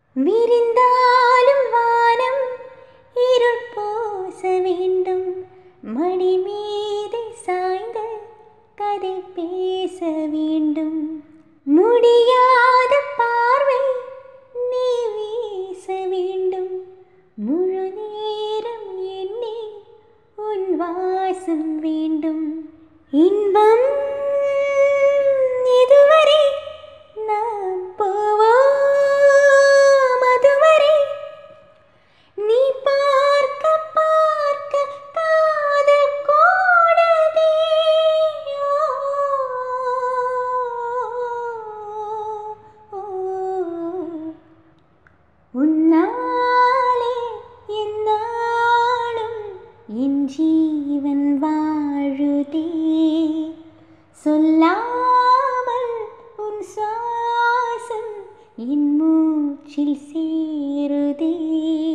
விரிந்தாலும் வானம் இருள் பூச வேண்டும் மடி மீது சாய்ந்து கதை பேச வேண்டும் முடியாத பார்வை நீ வீச வேண்டும் முழு நேரம் என்னே உன் வாசம் வேண்டும் இன்பம் இதுவரை நாம் போவோம் அதுவரை நீ பார்க்க பார்க்க காதல் கூடதே ஓ, ஓ, உன்னாலே என்னாலும் என் ஜீவன் வாழுதே சொல்லாமல் உன் சுவாசம் என் மூச்சில் சேருதே